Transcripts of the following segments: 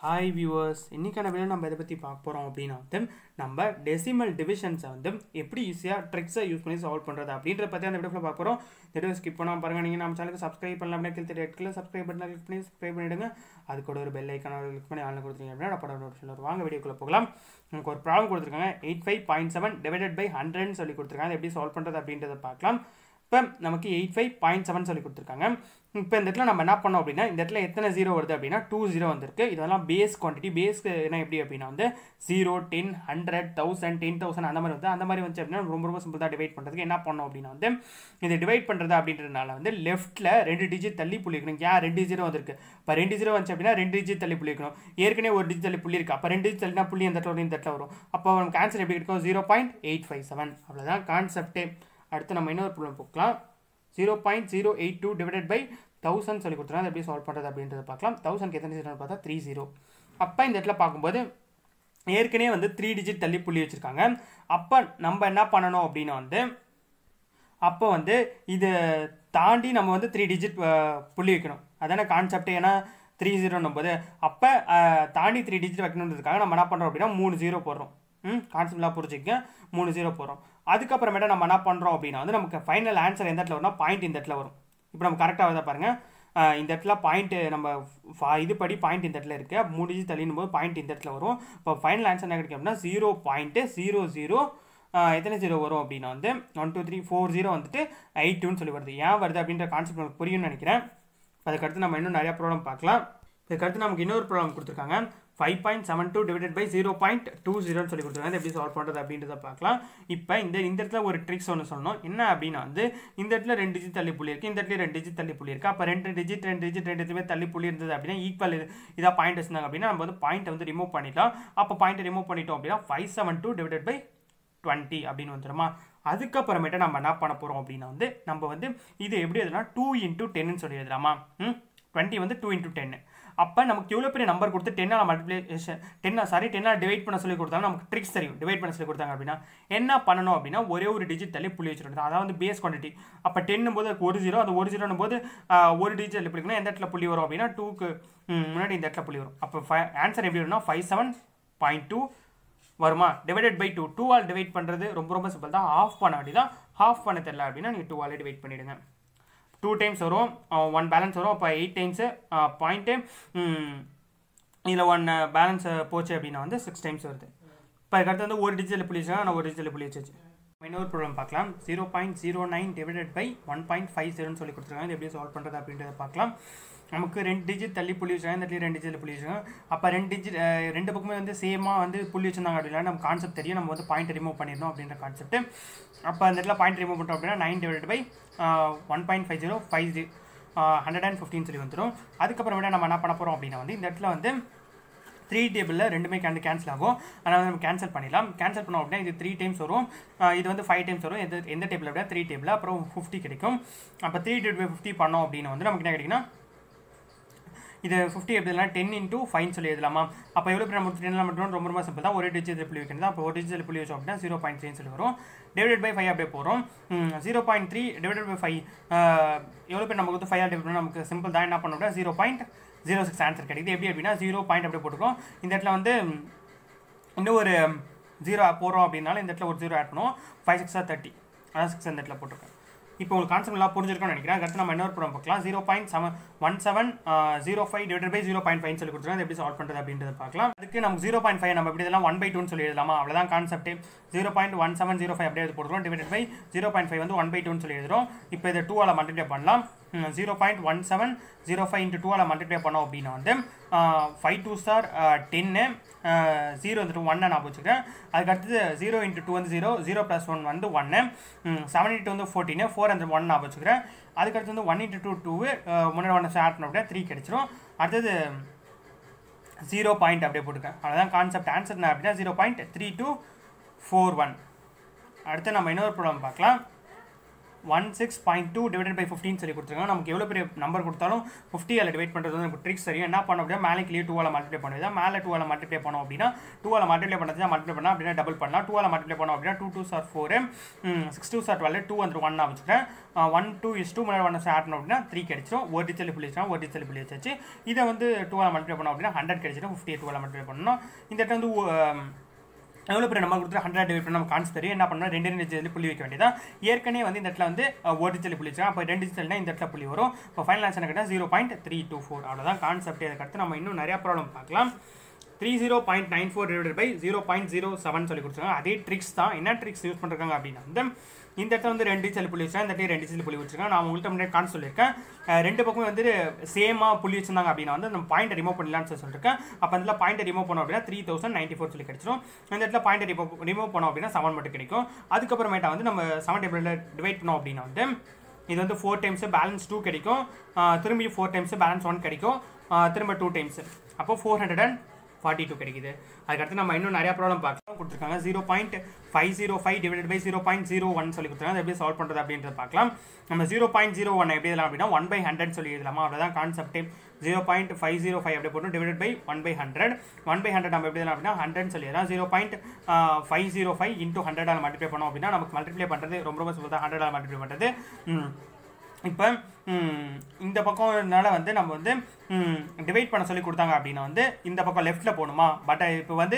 Hi viewers இன்றைக்கான video நம்ம இதை பற்றி பார்க்க போகிறோம் அப்படின்னா வந்து நம்ம டெசிமல் டிவிஷன்ஸை வந்து எப்படி ஈஸியாக ட்ரிக்ஸை யூஸ் பண்ணி சால்வ் பண்ணுறது அப்படின்ற பற்றி அந்த வீடியோவில் பார்க்க போகிறோம் இந்த வீடியோ ஸ்கிப் பண்ணாமல் பாருங்கள் நீங்கள் நம்ம சேனலுக்கு சப்ஸ்கிரைப் பண்ணலாம் அப்படின்னா கிளிக் ரெட்டில் சப்ஸ்கிரைப் பண்ணலாம் கிளிக் பண்ணி சப்ஸ்கிரைப் பண்ணிவிடுங்க அது கூட ஒரு பெல் ஐக்கான கிளிக் பண்ணி ஆன்லைன் கொடுத்துருங்க அப்படின்னா படம் நோட்டிஃபிகேஷன் வரும் வாங்க வீடியோக்குள்ளே போகலாம் நமக்கு ஒரு ப்ராப்ளம் கொடுத்துருக்காங்க eight five point seven divided by ஹண்ட்ரட்னு சொல்லி கொடுத்துருக்காங்க அதை எப்படி சால்வ் பண்ணுறது அப்படின்றத பார்க்கலாம் இப்போ நமக்கு எயிட் ஃபைவ் பாயிண்ட் செவன் சொல்லி கொடுத்துருக்காங்க இப்போ இந்த இடத்துல நம்ம என்ன பண்ணோம் அப்படின்னா இந்த இடத்துல எத்தனை ஜீரோ வருது அப்படின்னா டூ ஜீரோ வந்திருக்கு இதெல்லாம் பேஸ் குவான்டிட்டி பேஸ் என்ன எப்படி அப்படின்னா வந்து zero ten hundred thousand ten thousand அந்த மாதிரி வந்து அந்த மாதிரி வந்து அப்படின்னா ரொம்ப ரொம்ப சிம்பிள் தான் டிவைட் பண்ணுறதுக்கு என்ன பண்ணோம் அப்படின்னா வந்து இதை டிவைட் பண்ணுறது அப்படின்றதுனால வந்து லெஃப்ட்டில் ரெண்டு டிஜிட் தள்ளி புள்ளி இருக்கணும் ஏன் ரெண்டு ஜீரோ வந்திருக்கு இப்போ ரெண்டு ஜீரோ வந்துச்சு அப்படின்னா ரெண்டு டிஜிட் தள்ளி புள்ளி இருக்கணும் ஏற்கனவே ஒரு டிஜிட் தள்ளி புள்ளி இருக்கு அப்போ ரெண்டு டிஜிட் தள்ளினா புள்ளி அந்த இடத்துல வரும் இந்த இடத்துல வரும் அப்போ நமக்கு ஆன்சர் எப்படி இருக்கும் zero point eight five seven அவ்வளோதான் கான்செப்டே அடுத்து நம்ம இன்னொரு ப்ராப்ளம் போக்கலாம் zero point zero eight two divided by thousand சொல்லி கொடுத்துருவோம் அதை எப்படி சால்வ் பண்ணுறது அப்படின்றத பார்க்கலாம் தௌசண்ட்க்கு எத்தனை ஜீரோன்னு பார்த்தா த்ரீ ஜீரோ அப்போ இந்த இடத்துல பார்க்கும்போது ஏற்கனவே வந்து த்ரீ டிஜிட் தள்ளி புள்ளி வச்சுருக்காங்க அப்போ நம்ம என்ன பண்ணணும் அப்படின்னா வந்து அப்போ வந்து இதை தாண்டி நம்ம வந்து த்ரீ டிஜிட் புள்ளி வைக்கணும் அதான கான்செப்ட் ஏன்னா த்ரீ ஜீரோன்னும் போது அப்போ தாண்டி த்ரீ டிஜிட் வைக்கணுன்றதுக்காக நம்ம என்ன பண்ணுறோம் அப்படின்னா மூணு ஜீரோ போடுறோம் ம் கான்செப்ட்லாம் புரிஞ்சுக்க மூணு ஜீரோ போகிறோம் அதுக்கப்புறமேட்டா நம்ம என்ன பண்ணுறோம் அப்படின்னா வந்து நமக்கு ஃபைனல் ஆன்சர் எந்த இடத்துல வரும்னா பாயிண்ட் இந்த இடத்துல வரும் இப்போ நம்ம கரெக்டாக வருதா பாருங்கள் இந்த இடத்துல பாயிண்ட் நம்ம இது படி பாயிண்ட் இந்த இடத்துல இருக்குது மூணு டிஜிட் தள்ளினும் போது பாயிண்ட் இந்த இடத்துல வரும் இப்போ ஃபைனல் ஆன்சர் என்ன கிடைக்கும் அப்படின்னா ஜீரோ பாயிண்ட்டு ஜீரோ ஜீரோ எத்தனை ஜீரோ வரும் அப்படின்னா வந்து one two three four zero வந்துட்டு எயிட் டூன்னு சொல்லி வருது ஏன் வருது அப்படின்ற கான்செப்ட் நமக்கு புரியும்னு நினைக்கிறேன் அதுக்கடுத்து நம்ம இன்னும் நிறையா ப்ராப்ளம் பார்க்கலாம் இதுக்கடுத்து நமக்கு இன்னொரு ப்ராப்ளம் கொடுத்துருக்காங்க five point seven two divided by zero point two ஜீரோன்னு சொல்லி கொடுத்துருக்காங்க எப்படி சால்வ் பண்ணுறது அப்படின்றத பார்க்கலாம் இப்போ இந்த இந்த இடத்துல ஒரு ட்ரிக்ஸ் ஒன்று சொல்லணும் என்ன அப்படின்னா வந்து இந்த இடத்துல ரெண்டு டிஜிட் தள்ளி புள்ளி இருக்குது இந்த இடத்துல ரெண்டு டிஜிட் தள்ளி புள்ளி இருக்குது அப்போ ரெண்டு டிஜிட் ரெண்டு டிஜிட் ரெண்டு இதுமே தள்ளி புள்ளி இருந்தது அப்படின்னா ஈக்குவல் இதாக பாயிண்ட் வச்சிருந்தாங்க அப்படின்னா நம்ம வந்து பாயிண்ட்டை வந்து ரிமூவ் பண்ணிட்டோம் அப்போ பாயிண்ட்டை ரிமூவ் பண்ணிட்டோம் அப்படின்னா five seven two divided by twenty அப்படின்னு வந்துடுமா அதுக்கப்புறமேட்டு நம்ம என்ன பண்ண போகிறோம் அப்படின்னா வந்து நம்ம வந்து இது எப்படி எதுனா டூ இன்ட்டு டென்னு சொல்லி எழுதலாமா ம் டுவெண்ட்டி வந்து டூ இன்ட்டு டென்னு அப்போ நமக்கு எவ்வளோ பெரிய நம்பர் கொடுத்து டென்னால் மல்டிப்ளேஷன் டென்னா சாரி டென்னால் டிவைட் பண்ண சொல்லி கொடுத்தாங்க நமக்கு ட்ரிக்ஸ் தெரியும் டிவைட் பண்ண சொல்லி கொடுத்தாங்க அப்படின்னா என்ன பண்ணணும் அப்படின்னா ஒரே ஒரு டிஜிட் தள்ளி புள்ளி வச்சுருந்தோம் அதாவது பேஸ் குவான்டிட்டி அப்போ டென்னும் போது ஒரு ஜீரோ அந்த ஒரு ஜீரோனும் போது ஒரு டிஜிட் தள்ளி புள்ளிக்கணும் எந்த இடத்துல புள்ளி வரும் அப்படின்னா டூக்கு முன்னாடி இந்த இடத்துல புள்ளி வரும் அப்போ ஃபை ஆன்சர் எப்படி வரும்னா ஃபைவ் செவன் பாயிண்ட் டூ வருமா டிவைடட் பை டூ டூ ஆல் டிவைட் பண்ணுறது ரொம்ப ரொம்ப சிம்பிள் தான் ஆஃப் பண்ண வேண்டி தான் ஆஃப் பண்ண தெரியல அப்படின்னா நீங்கள் டூ ஆல் டிவைட் பண்ணிவிடுங்க டூ டைம்ஸ் வரும் ஒன் பேலன்ஸ் வரும் அப்போ எயிட் டைம்ஸு பாயிண்ட்டு இதில் ஒன் பேலன்ஸ் போச்சு அப்படின்னா வந்து சிக்ஸ் டைம்ஸ் வருது இப்போ அதுக்கடுத்து வந்து ஒரு டிஜிட்டல் புள்ளி வச்சுருக்கா நான் ஒரு டிஜிட்டல் புள்ளி வச்சு இன்னொரு ப்ராப்ளம் பார்க்கலாம் zero point zero nine divided by one point five ஜீரோன்னு சொல்லி கொடுத்துருக்காங்க இது எப்படி சால்வ் பண்ணுறது அப்படின்றத பார்க்கலாம் நமக்கு ரெண்டு டிஜிட் தள்ளி புள்ளி வச்சுருக்காங்க இந்த இடத்துல ரெண்டு டிஜிட் புள்ளி வச்சுருக்காங்க அப்போ ரெண்டு டிஜிட் ரெண்டு பக்கமே வந்து சேமாக வந்து புள்ளி வச்சிருந்தாங்க அப்படின்னா நம்ம கான்செப்ட் தெரியும் நம்ம வந்து பாயிண்ட் ரிமூவ் பண்ணிடணும் அப்படின்ற கான்செப்ட் அப்போ அந்த இடத்துல பாயிண்ட் ரிமூவ் பண்ணுறோம் அப்படின்னா nine divide by one point five zero five ஜி ஹண்ட்ரட் அண்ட் ஃபிஃப்டின் சொல்லி வந்துடும் அதுக்கப்புறமேட்டா நம்ம என்ன பண்ண போகிறோம் அப்படின்னா வந்து இந்த இடத்துல வந்து த்ரீ டேபிளில் ரெண்டுமே கேன் கேன்சல் ஆகும் அதனால் நம்ம கேன்சல் பண்ணிடலாம் கேன்சல் பண்ணோம் அப்படின்னா இது த்ரீ டைம்ஸ் வரும் இது வந்து ஃபைவ் டைம்ஸ் வரும் எந்த எந்த டேபிள் அப்படின்னா த்ரீ டேபிள் அப்புறம் ஃபிஃப்டி கிடைக்கும் அப்போ த்ரீ டிவைட் பை ஃபிஃப்டி பண்ணோம் அப்படின்னு வந்து நமக்கு என்ன கிடைக்குன்னா இது ஃபிஃப்டி எப்படி டென் இன்ட்டு ஃபைன் சொல்லி எழுதலாமா அப்போ எவ்வளோ பேர் நம்ம டென்னில் மட்டும் ரொம்ப ரொம்ப சிம்பிள் தான் ஒரு டிஜிட் புள்ளி வைக்கணும் அப்போ ஒரு டிஜிட் புள்ளி வச்சோம் அப்படின்னா ஜீரோ பாயிண்ட் த்ரீன்னு சொல்லி வரும் டிவைடட் பை ஃபைவ் அப்படியே போகிறோம் zero point three divided by five எவ்வளோ பேர் நமக்கு வந்து ஃபைவ் டிவைட் பண்ணால் நமக்கு சிம்பிள் தான் என்ன பண்ணோம் அப்படின்னா zero point zero six answer கிடைக்குது எப்படி அப்படின்னா ஜீரோ பாயிண்ட் அப்படியே போட்டுருக்கோம் இந்த இடத்துல வந்து இன்னும் ஒரு ஜீரோ போடுறோம் அப்படின்னாலும் இந்த இடத்துல ஒரு ஜீரோ ஆட் பண்ணுவோம் ஃபைவ் சிக்ஸாக தேர்ட்டி அதான் சிக்ஸ் அந்த இடத்துல போட்டிருக்கோம் இப்போ உங்களுக்கு கான்செப்ட் எல்லாம் புரிஞ்சிருக்கும்னு நினைக்கிறேன் அடுத்து நம்ம இன்னொரு ப்ராப்ளம் பார்க்கலாம் zero point seven one seven zero five divide by zero point five சொல்லி கொடுத்துருக்காங்க எப்படி சால்வ் பண்ணுறது அப்படின்றத பார்க்கலாம் அதுக்கு நமக்கு ஜீரோ பாயிண்ட் ஃபைவ் நம்ம எப்படி இதெல்லாம் ஒன் பை டூன்னு சொல்லி எழுதலாமா அவ்வளோதான் concept zero point one seven zero five அப்படியே போடுறோம் divide by zero point five வந்து ஒன் பை டூன்னு சொல்லி எழுதுறோம் இப்போ இதை டூ ஆல் மல்டிப்ளை பண்ணலாம் zero point one seven zero five into டூவால் மல்டிப்ளை பண்ணோம் அப்படின்னா வந்து ஃபைவ் டூ ஸ்டார் டென்னு ஜீரோ வந்துட்டு ஒன்னை நான் வச்சுக்கிறேன் அதுக்கு அடுத்தது ஜீரோ இன்ட்டு டூ வந்து ஜீரோ ஜீரோ ப்ளஸ் ஒன் வந்து ஒன்று செவன் இன்ட்டு வந்து ஃபோர்டீனு ஃபோர் அந்த ஒன் நான் வச்சுக்கிறேன் அதுக்கடுத்து வந்து ஒன் இன்ட்டு டூ டூ முன்னாடி ஒன் ஆட் பண்ண அப்படின்னா த்ரீ கிடச்சிரும் அடுத்தது ஜீரோ பாயிண்ட் அப்படியே போட்டுருக்கேன் அவ்வளோதான் கான்செப்ட் ஆன்சர் என்ன அப்படின்னா zero point three two four one அடுத்து நம்ம இன்னொரு ப்ராப்ளம் பார்க்கலாம் one six point two divided by fifteen சொல்லி கொடுத்துருக்காங்க நமக்கு எவ்வளோ பெரிய நம்பர் கொடுத்தாலும் ஃபிஃப்டி அதில் டிவைட் பண்ணுறது வந்து நமக்கு ட்ரிக்ஸ் தெரியும் என்ன பண்ணோம் அப்படின்னா மேலே கிளியர் டூவால் மல்டிப்ளை பண்ணுறது மேலே டூவால் மல்டிப்ளை பண்ணோம் அப்படின்னா டூவால் மல்டிப்ளை பண்ணது மல்டிப்ளை பண்ணால் அப்படின்னா டபுள் பண்ணலாம் டூவால் மல்டிப்ளை பண்ணோம் அப்படின்னா டூ டூ சார் ஃபோர் சிக்ஸ் டூ சார் டுவெல் டூ வந்து ஒன் வச்சுட்டேன் ஒன் டூ இஸ் டூ முன்னாடி ஒன் ஆட் பண்ணோம் அப்படின்னா த்ரீ கிடைச்சிடும் ஒரு டிச்சல் புள்ளி வச்சா ஒரு டிச்சல் புள்ளி வச்சாச்சு இதை வந்து டூவால் மல்டிப்ளை பண்ணோம் அப்படின்னா ஹண்ட்ரட் கிடைச்சிடும் ஃபிஃப்டி டூவால் மல்டிப்ளை பண்ணணும் இந்த இடத்துல வந்து உம், எவ்வளோ பேர் நம்ம கொடுத்துட்டு ஹண்ட்ரட் டிவைட் பண்ண நம்ம கான்ஸ் தெரியும் என்ன பண்ணணும் ரெண்டு ரெண்டு டிஜிட்டல் புள்ளி வைக்க வேண்டியதான் ஏற்கனவே வந்து இந்த இடத்துல வந்து அஹ், ஒரு டிஜிட்டல் புள்ளி வச்சா அப்போ ரெண்டு டிஜிட்டல்னா இந்த இடத்துல புள்ளி வரும் இப்போ ஃபைனல் ஆன்சர் கேட்டால் zero point three two four அவ்வளோதான் கான்செப்ட் அதுக்கடுத்து நம்ம இன்னும் நிறையா ப்ராப்ளம் பார்க்கலாம் three zero point nine four divide by zero point zero seven சொல்லி கொடுத்துருக்காங்க அதே ட்ரிக்ஸ் தான் என்ன ட்ரிக்ஸ் யூஸ் பண்ணுறாங்க அப்படின்னா வந்து இந்த இடத்துல வந்து ரெண்டு செல் புள்ளி வச்சிருக்கேன் இந்த இடத்துல ரெண்டு செல் புள்ளி வச்சிருக்கேன் நான் உங்கள்கிட்ட முன்னாடி கான் சொல்லியிருக்கேன் அஹ் ரெண்டு பக்கமும் வந்து சேமாக புள்ளி வச்சிருந்தாங்க அப்படின்னா வந்து நம்ம பாயிண்ட் ரிமூவ் பண்ணலாம்னு சொல்லி சொல்லியிருக்கேன் அப்போ அதில் பாயிண்ட் ரிமூவ் பண்ணோம் அப்படின்னா த்ரீ தௌசண்ட் நைன்டி ஃபோர் சொல்லி கிடைச்சிரும் இந்த இடத்துல பாயிண்ட் ரிமூவ் ரிமூவ் பண்ணோம் அப்படின்னா செவன் மட்டும் கிடைக்கும் அதுக்கப்புறமேட்டா வந்து நம்ம செவன் டேபிளில் டிவைட் பண்ணோம் அப்படின்னா வந்து இது வந்து ஃபோர் டைம்ஸ் பேலன்ஸ் டூ கிடைக்கும் அஹ் திரும்பி ஃபோர் டைம்ஸ் பேலன்ஸ் ஒன் கிடைக்கும் அஹ் திரும்ப டூ டைம்ஸ் அப்போ four hundred and forty two கிடைக்குது அதுக்கடுத்து நம்ம இன்னும் நிறைய ப்ராப்ளம் பார்க்கலாம் கொடுத்துருக்காங்க zero point five zero five divide by zero point zero one சொல்லி கொடுத்துருக்காங்க அதை எப்படி சால்வ் பண்ணுறது அப்படின்றத பார்க்கலாம் நம்ம ஜீரோ பாயிண்ட் ஜீரோ ஒன் எப்படி எழுதலாம் அப்படின்னா ஒன் பை ஹண்ட்ரட் சொல்லி எழுதலாமா அவ்வளோதான் concept zero point five zero five அப்படி போட்டு divide by one by hundred one by hundred நம்ம எப்படி எழுதலாம் அப்படின்னா ஹண்ட்ரட் சொல்லிடலாம் zero point five zero five into ஹண்ட்ரடால் மல்டிப்ளை பண்ணோம் அப்படின்னா நமக்கு மல்டிப்ளை பண்ணுறது ரொம்ப ரொம்ப சிம்பிள் தான் ஹண்ட்ரடால் மல்டிப்ளை பண்ணுறது ம். இப்போ ம், இந்த பக்கம்னால வந்து நம்ம வந்து டிவைட் பண்ண சொல்லி கொடுத்தாங்க அப்படின்னா வந்து இந்த பக்கம் லெஃப்ட்டில் போகணுமா பட் இப்போ வந்து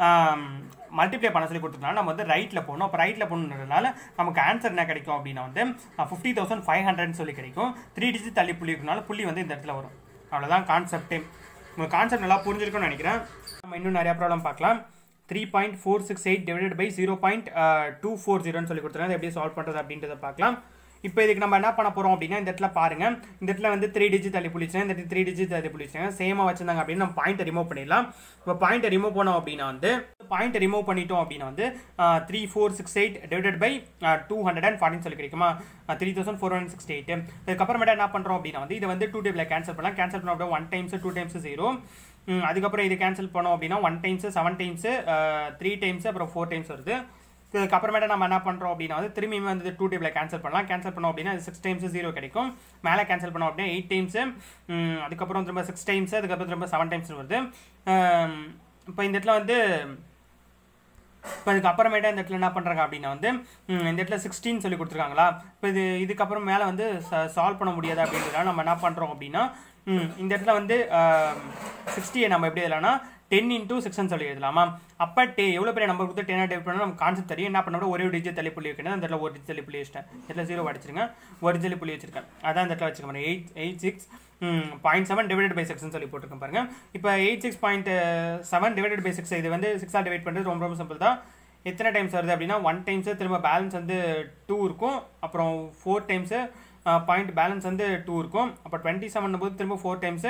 மல்டிப்ளை பண்ண சொல்லி கொடுத்ததுனால நம்ம வந்து ரைட்டில் போகணும் அப்போ ரைட்டில் போகணுன்றதுனால நமக்கு ஆன்சர் என்ன கிடைக்கும் அப்படின்னா வந்து ஃபிஃப்டி தௌசண்ட் ஃபைவ் ஹண்ட்ரட்னு சொல்லி கிடைக்கும் த்ரீ டிஜிட் தள்ளி புள்ளி இருக்கனால புள்ளி வந்து இந்த இடத்துல வரும் அவ்வளோதான் கான்செப்டே உங்களுக்கு கான்செப்ட் நல்லா புரிஞ்சிருக்கும்னு நினைக்கிறேன் நம்ம இன்னும் நிறையா ப்ராப்ளம் பார்க்கலாம் three point four six eight divided by zero point two four ஜீரோன்னு சொல்லி கொடுத்துருக்காங்க அதை எப்படி சால்வ் பண்ணுறது அப்படின்றத பார்க்கலாம் இப்போ இதுக்கு நம்ம என்ன பண்ண போகிறோம் அப்படின்னா இந்த இடத்துல பாருங்க இந்த இடத்துல வந்து த்ரீ டிஜிட் தள்ளி புளிச்சேன் இந்த இடத்துல த்ரீ டிஜிட் தள்ளி புளிச்சாங்க சேமாக வச்சிருந்தாங்க அப்படின்னு நம்ம பாயிண்ட்டை ரிமூவ் பண்ணிடலாம் இப்போ பாயிண்ட்டை ரிமூவ் பண்ணோம் அப்படின்னா வந்து பாயிண்ட்டை ரிமூவ் பண்ணிட்டோம் அப்படின்னா வந்து three four six eight divided by two hundred and ஃபார்ட்டின்னு சொல்லி கிடைக்குமா three thousand four hundred sixty eight இதுக்கப்புறமேட்டா என்ன பண்ணுறோம் அப்படின்னா வந்து இது வந்து டூ டேபிள் கேன்சல் பண்ணலாம் கேன்சல் பண்ணோம் அப்படின்னா one times two times zero அதுக்கப்புறம் இது கேன்சல் பண்ணோம் அப்படின்னா one times seven times three times அப்புறம் ஃபோர் டைம்ஸ் வருது இதுக்கப்புறமேட்டா நம்ம என்ன பண்ணுறோம் அப்படின்னா வந்து திரும்பியும் வந்து டூ டேபிள் கேன்சல் பண்ணலாம் கேன்சல் பண்ணோம் அப்படின்னா சிக்ஸ் டைம்ஸ் ஜீரோ கிடைக்கும் மேலே கேன்சல் பண்ணோம் அப்படின்னா எயிட் டைம்ஸ் அதுக்கப்புறம் திரும்ப சிக்ஸ் டைம்ஸ் அதுக்கப்புறம் திரும்ப செவன் டைம்ஸ் வருது இப்போ இந்த இடத்துல வந்து இப்போ இதுக்கு அப்புறமேட்டா இந்த இடத்துல என்ன பண்ணுறாங்க அப்படின்னா வந்து ம், இந்த இடத்துல சிக்ஸ்டீன் சொல்லி கொடுத்துருக்காங்களா இப்போ இது இதுக்கப்புறம் மேலே வந்து சால்வ் பண்ண முடியாது அப்படின்றதால நம்ம என்ன பண்ணுறோம் அப்படின்னா ம், இந்த இடத்துல வந்து சிக்ஸ்டியை நம்ம எப்படி எழுதலாம்னா டென் இன்டூ சிக்ஸ்னு சொல்லி எழுதலாமா அப்போ டே எவ்வளோ பெரிய நம்பர் கொடுத்து டென் டைப் பண்ணால் நம்ம கான்செப்ட் தெரியும் என்ன பண்ண ஒரே ஒரு டிஜிட் தள்ளி புள்ளி வைக்கணும் அந்த இடத்துல ஒரு டிஜிட் தள்ளி புள்ளி வச்சிட்டேன் இதில் ஜீரோ அடிச்சிருங்க ஒரு ஜல்லி புள்ளி வச்சிருக்கேன் அதான் இந்த இடத்துல வச்சுக்கோங்க eight eight six point seven divided by சிக்ஸ்னு சொல்லி போட்டிருக்கேன் பாருங்க இப்போ eight six point seven divided by six இது வந்து சிக்ஸாக டிவைட் பண்ணுறது ரொம்ப ரொம்ப சிம்பிள் தான் எத்தனை டைம்ஸ் வருது அப்படின்னா ஒன் டைம்ஸு திரும்ப பேலன்ஸ் வந்து டூ இருக்கும் அப்புறம் ஃபோர் டைம்ஸு பாயிண்ட் பேலன்ஸ் வந்து டூ இருக்கும் அப்போ டுவெண்ட்டி செவன் போது திரும்ப ஃபோர் டைம்ஸு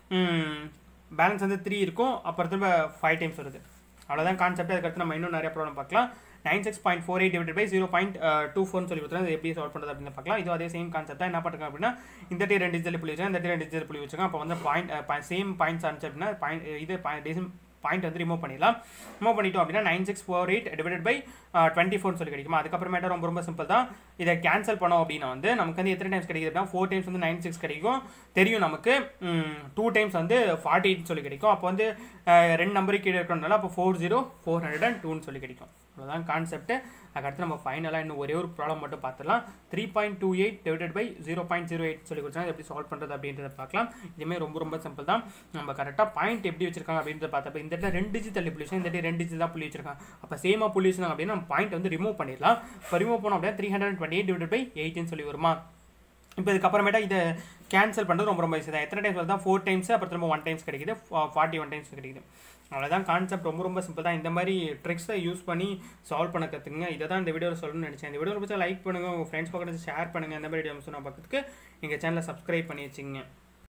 பேலன்ஸ் வந்து த்ரீ இருக்கும் அப்புறம் திரும்ப ஃபைவ் டைம்ஸ் வருது அவ்வளோதான் கான்செப்ட் அதுக்கடுத்து நம்ம இன்னும் நிறைய ப்ராப்ளம் பார்க்கலாம் nine six point four eight divide by zero point two ஃபோர்னு சொல்லி கொடுத்துருங்க அது எப்படி சால்வ் பண்ணுறது அப்படின்னு பார்க்கலாம் இது அதே சேம் கான்செப்ட் தான் என்ன பண்ணுறாங்க அப்படின்னா இந்த டே ரெண்டு டிஜிட்டல் புள்ளி வச்சுருக்கேன் இந்த டே ரெண்டு டிஜிட்டல் புள்ளி வச்சுருக்கேன் அப்போ வந்து பாயிண்ட் சேம் பாயிண்ட்ஸ் ஆனிச்சு அப்படின்னா பாயிண்ட் இது பாயிண்ட் வந்து ரிமூவ் பண்ணிடலாம் ரிமூவ் பண்ணிட்டோம் அப்படின்னா nine six four eight divide by twenty ஃபோர்னு சொல்லி கிடைக்குமா அதுக்கப்புறமேட்டா ரொம்ப ரொம்ப சிம்பிள் தான் இதை கேன்சல் பண்ணோம் அப்படின்னா வந்து நமக்கு வந்து எத்தனை டைம்ஸ் கிடைக்குது அப்படின்னா ஃபோர் டைம்ஸ் வந்து நைன் சிக்ஸ் கிடைக்கும் தெரியும் நமக்கு டூ டைம்ஸ் வந்து ஃபார்ட்டி எயிட் சொல்லி கிடைக்கும் அப்போ வந்து அஹ், ரெண்டு நம்பருக்கு கீழே இருக்கிறனால அப்போ four zero four hundred and டூன்னு சொல்லி கிடைக்கும் அவ்வளோதான் கான்செப்ட் அதுக்கடுத்து நம்ம ஃபைனலாக இன்னும் ஒரே ஒரு ப்ராப்ளம் மட்டும் பார்த்துடலாம் three point two eight divided by zero point zero eight சொல்லி கொடுத்தா எப்படி சால்வ் பண்ணுறது அப்படின்றத பார்க்கலாம் இதுவுமே ரொம்ப ரொம்ப சிம்பிள் தான் நம்ம கரெக்டாக பாயிண்ட் எப்படி வச்சிருக்காங்க அப்படின்றத பார்த்தப்ப இந்த இடத்துல ரெண்டு டிஜிட் தள்ளி புள்ளி வச்சு, இந்த இடத்துல ரெண்டு டிஜிட் தான் புள்ளி வச்சிருக்காங்க அப்போ சேமாக புள்ளி வச்சிருந்தாங்க அப்படின்னா நம்ம பாயிண்ட் வந்து ரிமூவ் பண்ணிடலாம் இப்போ ரிமூவ் பண்ணோம் அப்படின்னா three hundred twenty eight divide by எயிட்னு சொல்லி வருமா இப்போ இதுக்கப்புறமேட்டா இதை கேன்சல் பண்ணுறது ரொம்ப ரொம்ப ஈஸி தான் எத்தனை டைம்ஸ் வருதா ஃபோர் டைம்ஸ் அப்புறம் திரும்ப ஒன் டைம்ஸ் கிடைக்குது ஃபார்ட்டி ஒன் டைம்ஸ் கிடைக்குது அவ்வளோதான் கான்செப்ட் ரொம்ப ரொம்ப சிம்பிள் தான் இந்த மாதிரி ட்ரிக்ஸை யூஸ் பண்ணி சால்வ் பண்ண கற்றுங்க இதை தான் இந்த வீடியோவில் சொல்லணும்னு நினச்சேன் இந்த வீடியோ பிடிச்சா லைக் பண்ணுங்கள் உங்கள் ஃப்ரெண்ட்ஸ் பக்கத்தில் ஷேர் பண்ணுங்கள் இந்த மாதிரி வீடியோ சொன்ன பக்கத்துக்கு எங்கள் சேனலை சப்ஸ்கிரைப் பண்ணி வச்சுங்க